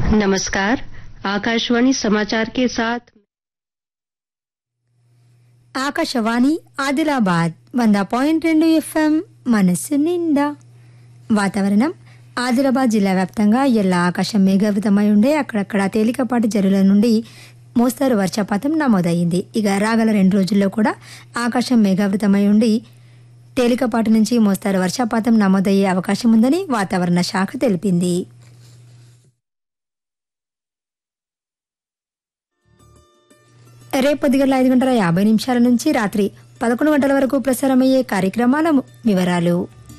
नमस्कार आकाशवाणी समाचार के साथ ఆకాశవాణి ఆదిలాబాద్ వంద పాయింట్ రెండు ఎఫ్ఎం మనస్సు నిండా వాతావరణం ఆదిలాబాద్ జిల్లా వ్యాప్తంగా ఎల్ల ఆకాశం మేఘావృతమై ఉండే అక్కడక్కడ తేలికపాటి జరుల నుండి మోస్తారు వర్షపాతం నమోదయ్యింది ఇక రాగల రెండు రోజుల్లో కూడా ఆకాశం మేఘావృతమై ఉండి తేలికపాటి నుంచి మోస్తారు వర్షపాతం నమోదయ్యే అవకాశం ఉందని వాతావరణ శాఖ తెలిపింది రేపు పొద్దుగల ఐదు గంటల యాభై నిమిషాల నుంచి రాత్రి పదకొండు గంటల వరకు ప్రసారమయ్యే కార్యక్రమాల ము- వివరాలు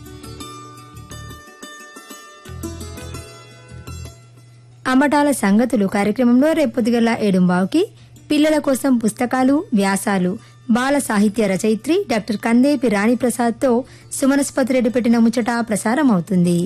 అమ్మటాల సంగతులు కార్యక్రమంలో రేపు పొద్దుగల ఏడుంబావుకి పిల్లల కోసం పుస్తకాలు వ్యాసాలు బాల సాహిత్య రచయిత్రి డాక్టర్ కందేపి రాణిప్రసాద్తో సుమనస్పతి రెడ్డి పెట్టిన ముచ్చట ప్రసారం అవుతుంది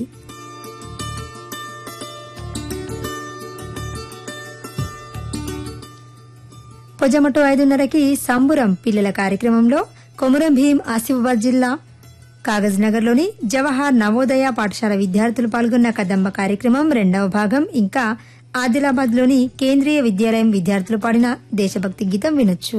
పొజమటు ఐదున్నరకి సంబురం పిల్లల కార్యక్రమంలో కొమురం భీం ఆసిఫాబాద్ జిల్లా కాగజ్ నగర్లోని జవహర్ నవోదయ పాఠశాల విద్యార్థులు పాల్గొన్న కదంబ కార్యక్రమం రెండవ భాగం ఇంకా ఆదిలాబాద్లోని కేంద్రీయ విద్యాలయం విద్యార్థులు పాడిన దేశభక్తి గీతం వినొచ్చు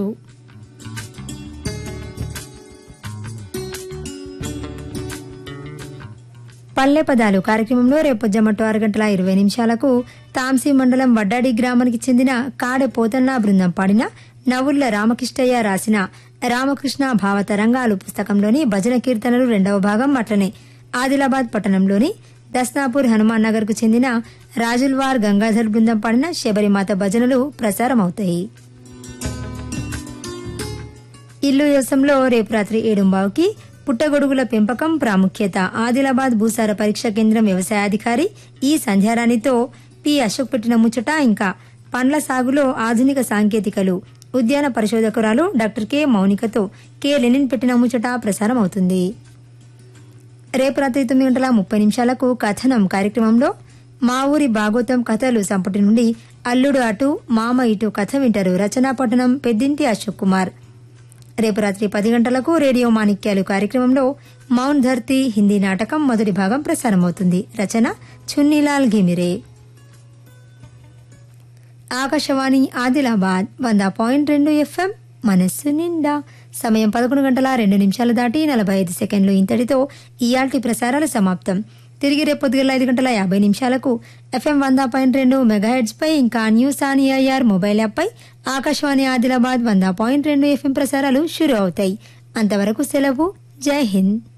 పల్లె పదాలు కార్యక్రమంలో రేపు జమటు ఆరు గంటల ఇరవై నిమిషాలకు తాంసీ మండలం వడ్డాడి గ్రామానికి చెందిన కాడె పోతన్న బృందం పాడిన నవుళ్ల రామకృష్ణయ్య రాసిన రామకృష్ణ భావ తరంగాలు పుస్తకంలోని భజన కీర్తనలు రెండవ భాగం అట్లనే ఆదిలాబాద్ పట్టణంలోని దస్నాపూర్ హనుమాన్ నగర్ కు చెందిన రాజుల్వార్ గంగాధర్ బృందం పాడిన శబరిమాత భజనలు ప్రసారమవుతాయి ఇల్లు యోసంలో రేపు రాత్రి ఏడుంబావుకి పుట్టగొడుగుల పెంపకం ప్రాముఖ్యత ఆదిలాబాద్ భూసార పరీక్ష కేంద్రం వ్యవసాయాధికారి ఈ సంధ్యారాణితో పి అశోక్ పెట్టిన ముచ్చట ఇంకా పండ్ల సాగులో ఆధునిక సాంకేతికలు ఉద్యాన పరిశోధకురాలు డాక్టర్ కె మౌనికతో కె లెనిన్ పెట్టిన ముచ్చట ప్రసారం అవుతుంది రేపు రాత్రి తొమ్మిది గంటల ముప్పై నిమిషాలకు కథనం కార్యక్రమంలో మా ఊరి భాగోతం కథలు సంపుటి నుండి అల్లుడు అటు మామ ఇటు కథ వింటారు రచనా పట్టణం పెద్దింటి అశోక్ కుమార్ రేపు రాత్రి పది గంటలకు రేడియో మాణిక్యాలు కార్యక్రమంలో మౌన్ ధర్తీ హిందీ నాటకం మొదటి భాగం ప్రసారమవుతుంది రచన చున్నీలాల్ ఘిమిరే ఆకాశవాణి ఆదిలాబాద్ వంద పాయింట్ రెండు ఎఫ్ఎం మనస్సు నిండా సమయం పదకొండు గంటల రెండు నిమిషాలు దాటి నలభై ఐదు సెకండ్లు ఇంతటితో ఇయాల్టి ప్రసారాలు సమాప్తం తిరిగి రేపు పొద్దుగల ఐదు గంటల యాభై నిమిషాలకు ఎఫ్ఎం వంద పాయింట్ రెండు మెగాహెడ్స్ పై ఇంకా news on AIR mobile app పై ఆకాశవాణి ఆదిలాబాద్ వంద పాయింట్ రెండు ఎఫ్ఎం ప్రసారాలు షురు అవుతాయి అంతవరకు సెలవు జై హింద్